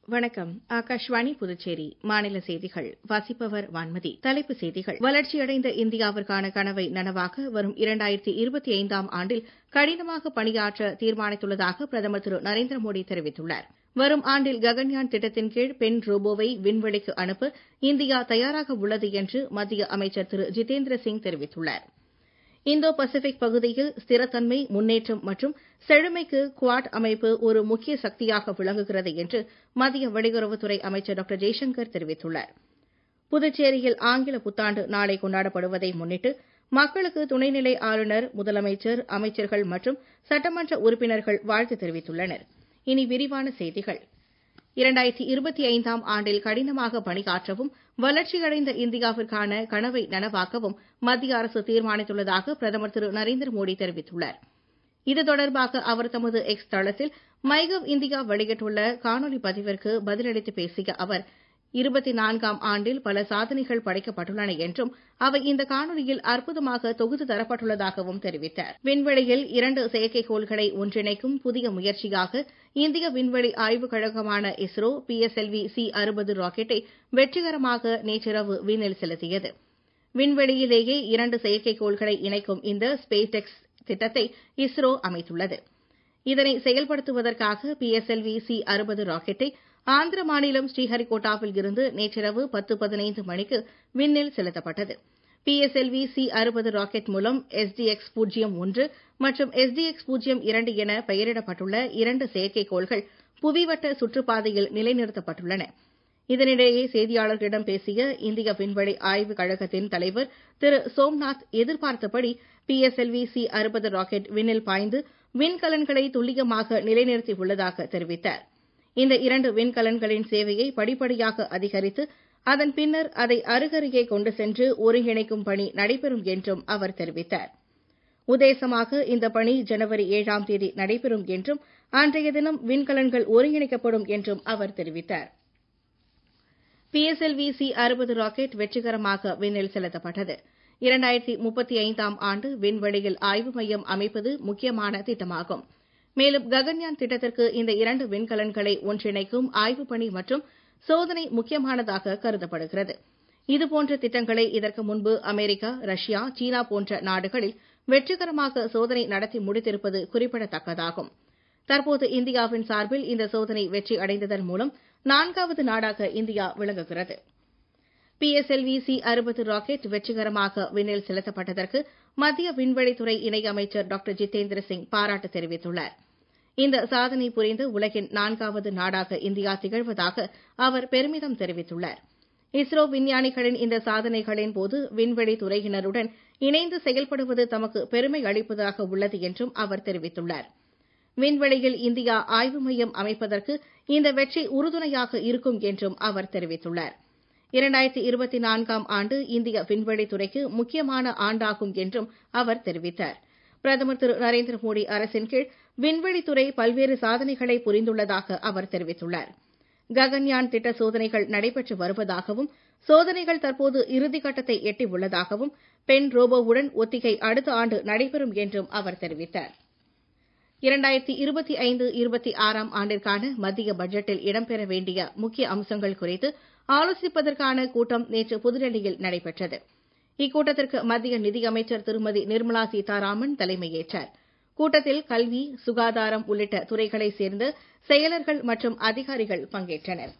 வணக்கம் ஆகாஷ்வாணி புதுச்சேரி மாநில செய்திகள் வாசிப்பவர் வான்மதி தலைப்புச் செய்திகள் வளர்ச்சியடைந்த இந்தியாவிற்கான கனவை நனவாக்க வரும் இரண்டாயிரத்தி இருபத்தி ஐந்தாம் ஆண்டில் கடினமாக பணியாற்ற தீர்மானித்துள்ளதாக பிரதமர் திரு நரேந்திர மோடி தெரிவித்துள்ளார் வரும் ஆண்டில் ககன்யான் திட்டத்தின் கீழ் பெண் ரோபோவை விண்வெளிக்கு அனுப்ப இந்தியா தயாராக உள்ளது என்று மத்திய அமைச்சர் திரு ஜிதேந்திர சிங் தெரிவித்துள்ளார் இந்தோ பசிபிக் பகுதியில் ஸ்திரத்தன்மை முன்னேற்றம் மற்றும் செழுமைக்கு குவாட் அமைப்பு ஒரு முக்கிய சக்தியாக விளங்குகிறது என்று மத்திய வெளியுறவுத்துறை அமைச்சர் டாக்டர் ஜெய்சங்கர் தெரிவித்துள்ளார் புதுச்சேரியில் ஆங்கில புத்தாண்டு நாளை கொண்டாடப்படுவதை முன்னிட்டு மக்களுக்கு துணைநிலை ஆளுநர் முதலமைச்சர் அமைச்சர்கள் மற்றும் சட்டமன்ற உறுப்பினர்கள் வாழ்த்து தெரிவித்துள்ளனர் இனி விரிவான செய்திகள் இரண்டாயிரத்தி இருபத்தி ஐந்தாம் ஆண்டில் கடினமாக பணியாற்றவும் வளர்ச்சியடைந்த இந்தியாவிற்கான கனவை நனவாக்கவும் மத்திய அரசு தீர்மானித்துள்ளதாக பிரதமர் திரு நரேந்திர மோடி தெரிவித்துள்ளார் இது தொடர்பாக அவர் தமது எக்ஸ் தளத்தில் மைகவ் இந்தியா வெளியிட்டுள்ள காணொலி பதிவிற்கு பதிலளித்து பேசிய அவர் இருபத்தி நான்காம் ஆண்டில் பல சாதனைகள் படைக்கப்பட்டுள்ளன என்றும் அவை இந்த காணொலியில் அற்புதமாக தொகுத்து தரப்பட்டுள்ளதாகவும் தெரிவித்தார் விண்வெளியில் இரண்டு செயற்கைக்கோள்களை ஒன்றிணைக்கும் புதிய முயற்சியாக இந்திய விண்வெளி ஆய்வுக் கழகமான இஸ்ரோ பிஎஸ்எல்வி சி அறுபது ராக்கெட்டை வெற்றிகரமாக நேற்றிரவு விண்ணில் செலுத்தியது விண்வெளியிலேயே இரண்டு செயற்கைக்கோள்களை இணைக்கும் இந்த ஸ்பேஸ் எக்ஸ் திட்டத்தை இஸ்ரோ அமைத்துள்ளது இதனை செயல்படுத்துவதற்காக பிஎஸ்எல்வி சி அறுபது ராக்கெட்டை ஆந்திர மாநிலம் ஸ்ரீஹரிகோட்டாவில் இருந்து நேற்றிரவு பத்து பதினைந்து மணிக்கு விண்ணில் செலுத்தப்பட்டது பிஎஸ்எல்வி சி அறுபது ராக்கெட் மூலம் எஸ்டிஎக்ஸ் பூஜ்ஜியம் ஒன்று மற்றும் எஸ்டிஎக்ஸ் பூஜ்ஜியம் இரண்டு என பெயரிடப்பட்டுள்ள இரண்டு செயற்கைக்கோள்கள் புவிவட்ட சுற்றுப்பாதையில் நிலைநிறுத்தப்பட்டுள்ளன இதனிடையே செய்தியாளர்களிடம் பேசிய இந்திய விண்வெளி ஆய்வுக் கழகத்தின் தலைவர் திரு சோம்நாத் எதிர்பார்த்தபடி பிஎஸ்எல்வி சி அறுபது ராக்கெட் விண்ணில் பாய்ந்து விண்கலன்களை துல்லியமாக நிலைநிறுத்தியுள்ளதாக தெரிவித்தார் இந்த இரண்டு விண்கலன்களின் சேவையை படிப்படியாக அதிகரித்து அதன் பின்னர் அதை அருகருகே கொண்டு சென்று ஒருங்கிணைக்கும் பணி நடைபெறும் என்றும் அவர் தெரிவித்தார் உத்தேசமாக இந்த பணி ஜனவரி ஏழாம் தேதி நடைபெறும் என்றும் அன்றைய தினம் விண்கலன்கள் ஒருங்கிணைக்கப்படும் என்றும் அவர் தெரிவித்தார் பிஎஸ்எல்வி சி அறுபது ராக்கெட் வெற்றிகரமாக விண்ணில் செலுத்தப்பட்டது இரண்டாயிரத்தி முப்பத்தி ஐந்தாம் ஆண்டு விண்வெளியில் ஆய்வு மையம் அமைப்பது முக்கியமான திட்டமாகும் மேலும் ககன்யான் திட்டத்திற்கு இந்த இரண்டு விண்கலன்களை ஒன்றிணைக்கும் ஆய்வுப் பணி மற்றும் சோதனை முக்கியமானதாக கருதப்படுகிறது இதுபோன்ற திட்டங்களை இதற்கு முன்பு அமெரிக்கா ரஷ்யா சீனா போன்ற நாடுகளில் வெற்றிகரமாக சோதனை நடத்தி முடித்திருப்பது குறிப்பிடத்தக்கதாகும் தற்போது இந்தியாவின் சார்பில் இந்த சோதனை வெற்றி அடைந்ததன் மூலம் நான்காவது நாடாக இந்தியா விளங்குகிறது பிஎஸ்எல்வி சி அறுபது ராக்கெட் வெற்றிகரமாக விண்ணில் செலுத்தப்பட்டதற்கு மத்திய விண்வெளித்துறை இணையமைச்சர் டாக்டர் ஜிதேந்திர சிங் பாராட்டு தெரிவித்துள்ளார் இந்த சாதனை புரிந்து உலகின் நான்காவது நாடாக இந்தியா திகழ்வதாக அவர் பெருமிதம் தெரிவித்துள்ளார் இஸ்ரோ விஞ்ஞானிகளின் இந்த சாதனைகளின் போது விண்வெளி துறையினருடன் இணைந்து செயல்படுவது தமக்கு பெருமை அளிப்பதாக உள்ளது என்றும் அவர் தெரிவித்துள்ளார் விண்வெளியில் இந்தியா ஆய்வு மையம் அமைப்பதற்கு இந்த வெற்றி உறுதுணையாக இருக்கும் என்றும் அவர் தெரிவித்துள்ளார் இரண்டாயிரத்தி இருபத்தி நான்காம் ஆண்டு இந்திய விண்வெளித்துறைக்கு முக்கியமான ஆண்டாகும் என்றும் அவர் தெரிவித்தார் பிரதமர் திரு நரேந்திர மோடி அரசின் கீழ் விண்வெளித்துறை பல்வேறு சாதனைகளை புரிந்துள்ளதாக அவர் தெரிவித்துள்ளார் ககன்யான் திட்ட சோதனைகள் நடைபெற்று வருவதாகவும் சோதனைகள் தற்போது இறுதிக்கட்டத்தை எட்டியுள்ளதாகவும் பெண் ரோபோவுடன் ஒத்திகை அடுத்த ஆண்டு நடைபெறும் என்றும் அவர் தெரிவித்தார் இரண்டாயிரத்தி இருபத்தி ஐந்து இருபத்தி ஆறாம் ஆண்டிற்கான மத்திய பட்ஜெட்டில் இடம்பெற வேண்டிய முக்கிய அம்சங்கள் குறித்து ஆலோசிப்பதற்கான கூட்டம் நேற்று புதுடெல்லியில் நடைபெற்றது இக்கூட்டத்திற்கு மத்திய நிதியமைச்சர் திருமதி நிர்மலா சீதாராமன் தலைமையேற்றார் கூட்டத்தில் கல்வி சுகாதாரம் உள்ளிட்ட துறைகளைச் சேர்ந்த செயலர்கள் மற்றும் அதிகாரிகள் பங்கேற்றனர்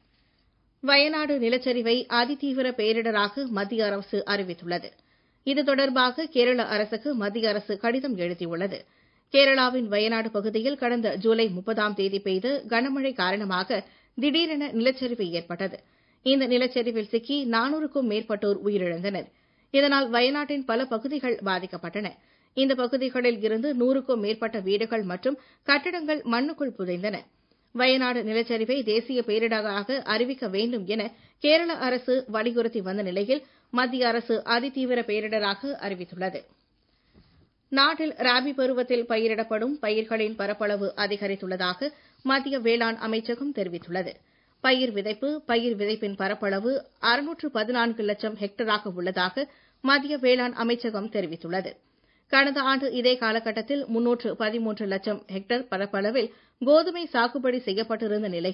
வயநாடு நிலச்சரிவை அதிதீவிர பேரிடராக மத்திய அரசு அறிவித்துள்ளது இது தொடர்பாக கேரள அரசுக்கு மத்திய அரசு கடிதம் எழுதியுள்ளது கேரளாவின் வயநாடு பகுதியில் கடந்த ஜூலை முப்பதாம் தேதி பெய்த கனமழை காரணமாக திடீரென நிலச்சரிவு ஏற்பட்டது இந்த நிலச்சரிவில் சிக்கி நானூறுக்கும் மேற்பட்டோர் உயிரிழந்தனர் இதனால் வயநாட்டின் பல பகுதிகள் பாதிக்கப்பட்டன இந்த பகுதிகளில் இருந்து நூறுக்கும் மேற்பட்ட வீடுகள் மற்றும் கட்டடங்கள் மண்ணுக்குள் புதைந்தன வயநாடு நிலச்சரிவை தேசிய பேரிடராக அறிவிக்க வேண்டும் என கேரள அரசு வலியுறுத்தி வந்த நிலையில் மத்திய அரசு அதிதீவிர பேரிடராக அறிவித்துள்ளது நாட்டில் ராபி பருவத்தில் பயிரிடப்படும் பயிர்களின் பரப்பளவு அதிகரித்துள்ளதாக மத்திய வேளாண் அமைச்சகம் தெரிவித்துள்ளது பயிர் விதைப்பு பயிர் விதைப்பின் பரப்பளவு அறுநூற்று பதினான்கு லட்சம் ஹெக்டராக உள்ளதாக மத்திய வேளாண் அமைச்சகம் தெரிவித்துள்ளது கடந்த ஆண்டு இதே காலகட்டத்தில் முன்னூற்று பதிமூன்று லட்சம் ஹெக்டேர் பரப்பளவில் கோதுமை சாகுபடி செய்யப்பட்டிருந்த நிலையில்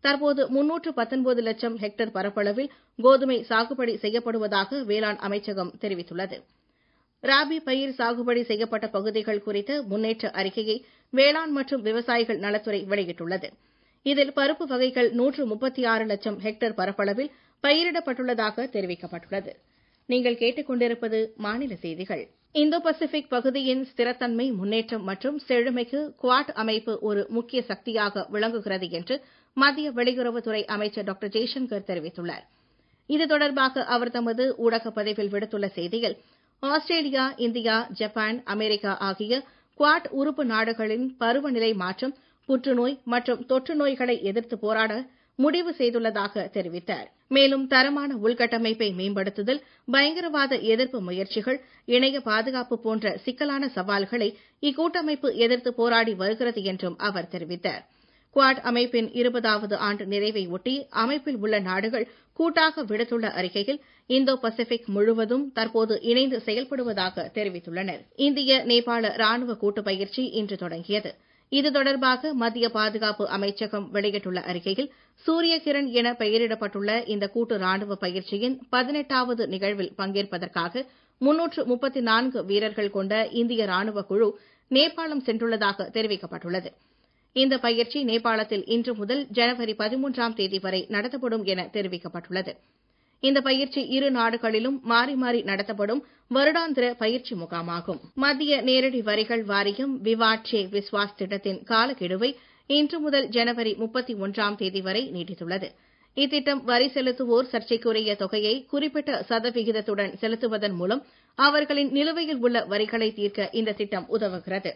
தற்போது முன்னூற்று பத்தொன்பது லட்சம் ஹெக்டேர் பரப்பளவில் கோதுமை சாகுபடி செய்யப்படுவதாக வேளாண் அமைச்சகம் தெரிவித்துள்ளது ராபி பயிர் சாகுபடி செய்யப்பட்ட பகுதிகள் குறித்த முன்னேற்ற அறிக்கையை வேளாண் மற்றும் விவசாயிகள் நலத்துறை வெளியிட்டுள்ளது இதில் பருப்பு வகைகள் நூற்று முப்பத்தி ஆறு லட்சம் ஹெக்டேர் பரப்பளவில் பயிரிடப்பட்டுள்ளதாக தெரிவிக்கப்பட்டுள்ளது நீங்கள் கேட்டுக்கொண்டிருப்பது மாநில செய்திகள் இந்தோ பசிபிக் பகுதியின் ஸ்திரத்தன்மை முன்னேற்றம் மற்றும் செழுமைக்கு குவாட் அமைப்பு ஒரு முக்கிய சக்தியாக விளங்குகிறது என்று மத்திய வெளியுறவுத்துறை அமைச்சர் டாக்டர் ஜெய்சங்கர் தெரிவித்துள்ளார் இது தொடர்பாக அவர் தமது ஊடக பதிவில் விடுத்துள்ள செய்தியில் ஆஸ்திரேலியா இந்தியா ஜப்பான் அமெரிக்கா ஆகிய குவாட் உறுப்பு நாடுகளின் பருவநிலை மாற்றம் புற்றுநோய் மற்றும் தொற்று நோய்களை எதிர்த்து போராட முடிவு செய்துள்ளதாக தெரிவித்தார் மேலும் தரமான உள்கட்டமைப்பை மேம்படுத்துதல் பயங்கரவாத எதிர்ப்பு முயற்சிகள் இணைய பாதுகாப்பு போன்ற சிக்கலான சவால்களை இக்கூட்டமைப்பு எதிர்த்து போராடி வருகிறது என்றும் அவர் தெரிவித்தார் குவாட் அமைப்பின் இருபதாவது ஆண்டு நிறைவை ஒட்டி அமைப்பில் உள்ள நாடுகள் கூட்டாக விடுத்துள்ள அறிக்கையில் இந்தோ பசிபிக் முழுவதும் தற்போது இணைந்து செயல்படுவதாக தெரிவித்துள்ளனர் இந்திய நேபாள ராணுவ கூட்டு பயிற்சி இன்று தொடங்கியது இது தொடர்பாக மத்திய பாதுகாப்பு அமைச்சகம் வெளியிட்டுள்ள அறிக்கையில் சூரிய கிரண் என பெயரிடப்பட்டுள்ள இந்த கூட்டு ராணுவ பயிற்சியின் பதினெட்டாவது நிகழ்வில் பங்கேற்பதற்காக முன்னூற்று முப்பத்தி நான்கு வீரர்கள் கொண்ட இந்திய ராணுவ குழு நேபாளம் சென்றுள்ளதாக தெரிவிக்கப்பட்டுள்ளது இந்த பயிற்சி நேபாளத்தில் இன்று முதல் ஜனவரி பதிமூன்றாம் தேதி வரை நடத்தப்படும் என தெரிவிக்கப்பட்டுள்ளது இந்த பயிற்சி இரு நாடுகளிலும் மாறி மாறி நடத்தப்படும் வருடாந்திர பயிற்சி முகாமாகும் மத்திய நேரடி வரிகள் வாரியம் விவாட் சே விஸ்வாஸ் திட்டத்தின் காலக்கெடுவை இன்று முதல் ஜனவரி முப்பத்தி ஒன்றாம் தேதி வரை நீட்டித்துள்ளது இத்திட்டம் வரி செலுத்துவோர் சர்ச்சைக்குரிய தொகையை குறிப்பிட்ட சதவிகிதத்துடன் செலுத்துவதன் மூலம் அவர்களின் நிலுவையில் உள்ள வரிகளை தீர்க்க இந்த திட்டம் உதவுகிறது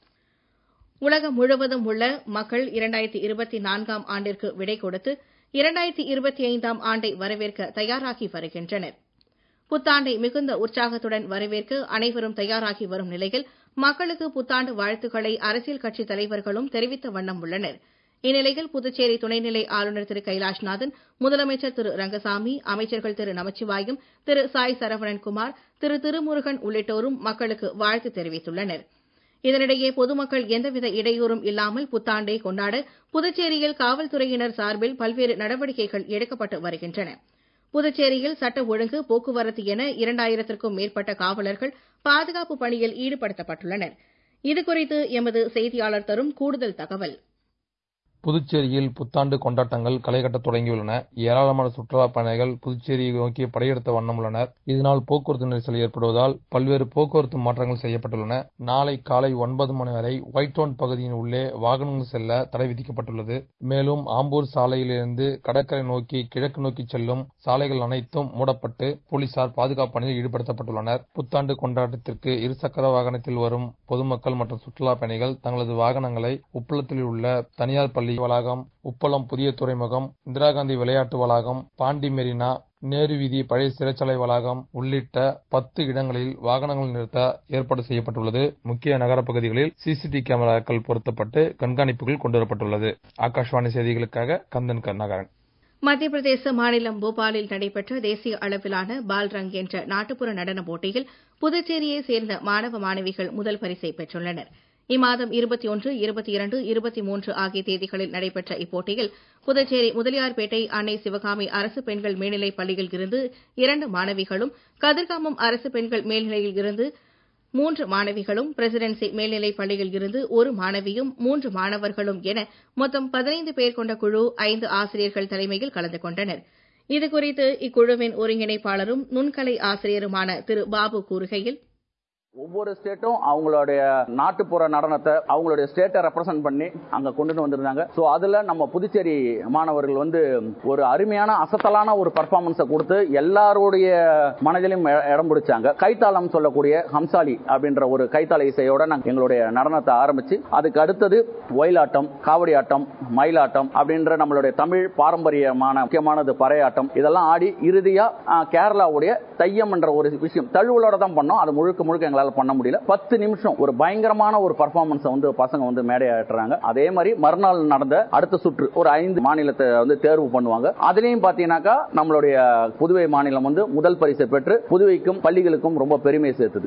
உலகம் முழுவதும் உள்ள மக்கள் இரண்டாயிரத்தி இருபத்தி நான்காம் ஆண்டிற்கு விடை கொடுத்து இரண்டாயிரத்தி இருபத்தி ஐந்தாம் ஆண்டை வரவேற்க தயாராகி வருகின்றனர் புத்தாண்டை மிகுந்த உற்சாகத்துடன் வரவேற்க அனைவரும் தயாராகி வரும் நிலையில் மக்களுக்கு புத்தாண்டு வாழ்த்துக்களை அரசியல் கட்சித் தலைவர்களும் தெரிவித்த வண்ணம் உள்ளனர் இந்நிலையில் புதுச்சேரி துணைநிலை ஆளுநர் திரு கைலாஷ்நாதன் முதலமைச்சர் திரு ரங்கசாமி அமைச்சர்கள் திரு நமச்சிவாயம் திரு சாய் சரவணன்குமார் திரு திருமுருகன் உள்ளிட்டோரும் மக்களுக்கு வாழ்த்து தெரிவித்துள்ளனர் இதனிடையே பொதுமக்கள் எந்தவித இடையூறும் இல்லாமல் புத்தாண்டை கொண்டாட புதுச்சேரியில் காவல்துறையினர் சார்பில் பல்வேறு நடவடிக்கைகள் எடுக்கப்பட்டு வருகின்றன புதுச்சேரியில் சட்ட ஒழுங்கு போக்குவரத்து என இரண்டாயிரத்திற்கும் மேற்பட்ட காவலர்கள் பாதுகாப்பு பணியில் ஈடுபடுத்தப்பட்டுள்ளனர் இதுகுறித்து எமது செய்தியாளர் தரும் கூடுதல் தகவல் புதுச்சேரியில் புத்தாண்டு கொண்டாட்டங்கள் களைகட்ட தொடங்கியுள்ளன ஏராளமான சுற்றுலா பயணிகள் புதுச்சேரியை நோக்கி படையெடுத்த வண்ணம் உள்ளனர் இதனால் போக்குவரத்து நெரிசல் ஏற்படுவதால் பல்வேறு போக்குவரத்து மாற்றங்கள் செய்யப்பட்டுள்ளன நாளை காலை ஒன்பது மணி வரை ஒயிட் டவுன் பகுதியின் உள்ளே வாகனங்கள் செல்ல தடை விதிக்கப்பட்டுள்ளது மேலும் ஆம்பூர் சாலையிலிருந்து கடற்கரை நோக்கி கிழக்கு நோக்கி செல்லும் சாலைகள் அனைத்தும் மூடப்பட்டு போலீசார் பாதுகாப்பு பணியில் ஈடுபடுத்தப்பட்டுள்ளனர் புத்தாண்டு கொண்டாட்டத்திற்கு இருசக்கர வாகனத்தில் வரும் பொதுமக்கள் மற்றும் சுற்றுலா பயணிகள் தங்களது வாகனங்களை உப்பளத்தில் உள்ள தனியார் பள்ளி வளாகம் உப்பளம் புதிய துறைமுகம் இந்திரா காந்தி விளையாட்டு வளாகம் பாண்டி மெரினா நேரு வீதி பழைய சிறைச்சாலை வளாகம் உள்ளிட்ட பத்து இடங்களில் வாகனங்கள் நிறுத்த ஏற்பாடு செய்யப்பட்டுள்ளது முக்கிய நகர பகுதிகளில் சிசிடிவி கேமராக்கள் பொருத்தப்பட்டு கண்காணிப்புகள் கொண்டுவரப்பட்டுள்ளது ஆகாஷ்வாணி செய்திகளுக்காக கந்தன் கருணாகரன் மத்திய பிரதேச மாநிலம் போபாலில் நடைபெற்ற தேசிய அளவிலான பால்ரங் என்ற நாட்டுப்புற நடன போட்டியில் புதுச்சேரியைச் சேர்ந்த மாணவ மாணவிகள் முதல் பரிசை பெற்றுள்ளனர் இம்மாதம் இருபத்தி ஒன்று இருபத்தி இரண்டு இருபத்தி மூன்று ஆகிய தேதிகளில் நடைபெற்ற இப்போட்டியில் புதுச்சேரி முதலியார்பேட்டை அன்னை சிவகாமி அரசு பெண்கள் மேல்நிலைப் பள்ளியில் இருந்து இரண்டு மாணவிகளும் கதிர்காமம் அரசு பெண்கள் மேல்நிலையில் இருந்து மூன்று மாணவிகளும் பிரசிடென்சி மேல்நிலைப் பள்ளியில் இருந்து ஒரு மாணவியும் மூன்று மாணவர்களும் என மொத்தம் பதினைந்து பேர் கொண்ட குழு ஐந்து ஆசிரியர்கள் தலைமையில் கலந்து கொண்டனர் இதுகுறித்து இக்குழுவின் ஒருங்கிணைப்பாளரும் நுண்கலை ஆசிரியருமான திரு பாபு கூறுகையில் ஒவ்வொரு ஸ்டேட்டும் அவங்களுடைய நாட்டுப்புற நடனத்தை அவங்களுடைய ஸ்டேட்டை ரெப்ரசென்ட் பண்ணி அங்க கொண்டுட்டு வந்திருந்தாங்க ஸோ அதுல நம்ம புதுச்சேரி மாணவர்கள் வந்து ஒரு அருமையான அசத்தலான ஒரு பர்ஃபார்மன்ஸை கொடுத்து எல்லாருடைய மனதிலும் இ- இடம் பிடிச்சாங்க கைத்தாளம் சொல்லக்கூடிய ஹம்சாலி அப்படின்ற ஒரு கைத்தாள இசையோட நாங்க எங்களுடைய நடனத்தை ஆரம்பிச்சு அதுக்கு அடுத்தது ஒயிலாட்டம் காவடி ஆட்டம் மயிலாட்டம் அப்படின்ற நம்மளுடைய தமிழ் பாரம்பரியமான முக்கியமானது பறையாட்டம் இதெல்லாம் ஆடி இறுதியா ஆ, கேரளாவுடைய தையம் என்ற ஒரு விஷயம் தழுவலோட தான் பண்ணோம் அது முழுக்க முழுக்க எங்களால பண்ண முடியல பத்து நிமிஷம் ஒரு பயங்கரமான ஒரு பர்ஃபார்மன்ஸை வந்து பசங்க வந்து மேடையாட்டுறாங்க அதே மாதிரி மறுநாள் நடந்த அடுத்த சுற்று ஒரு ஐந்து மாநிலத்தை வந்து தேர்வு பண்ணுவாங்க அதுலயும் பாத்தீங்கன்னாக்கா நம்மளுடைய புதுவை மாநிலம் வந்து முதல் பரிசை பெற்று புதுவைக்கும் பள்ளிகளுக்கும் ரொம்ப பெருமை சேர்த்தது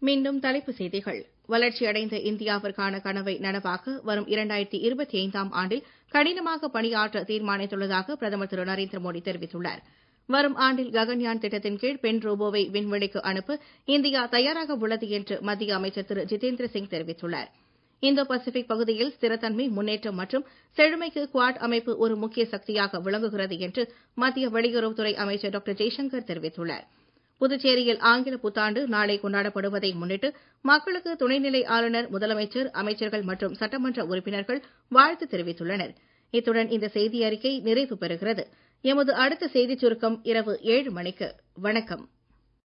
மீண்டும் தலைப்புச் செய்திகள் வளர்ச்சியடைந்த இந்தியாவிற்கான கனவை நனவாக்க வரும் இரண்டாயிரத்தி இருபத்தி ஐந்தாம் ஆண்டில் கடினமாக பணியாற்ற தீர்மானித்துள்ளதாக பிரதமர் திரு நரேந்திர மோடி தெரிவித்துள்ளார் வரும் ஆண்டில் ககன்யான் திட்டத்தின் கீழ் பெண் ரோபோவை விண்வெளிக்கு அனுப்ப இந்தியா தயாராக உள்ளது என்று மத்திய அமைச்சர் திரு ஜிதேந்திர சிங் தெரிவித்துள்ளார் இந்தோ பசிபிக் பகுதியில் ஸ்திரத்தன்மை முன்னேற்றம் மற்றும் செழுமைக்கு குவாட் அமைப்பு ஒரு முக்கிய சக்தியாக விளங்குகிறது என்று மத்திய வெளியுறவுத்துறை அமைச்சர் டாக்டர் ஜெய்சங்கர் தெரிவித்துள்ளார் புதுச்சேரியில் ஆங்கில புத்தாண்டு நாளை கொண்டாடப்படுவதை முன்னிட்டு மக்களுக்கு துணைநிலை ஆளுநர் முதலமைச்சர் அமைச்சர்கள் மற்றும் சட்டமன்ற உறுப்பினர்கள் வாழ்த்து தெரிவித்துள்ளனர் இத்துடன் இந்த செய்தி அறிக்கை நிறைவு பெறுகிறது எமது அடுத்த செய்திச் சுருக்கம் இரவு ஏழு மணிக்கு வணக்கம்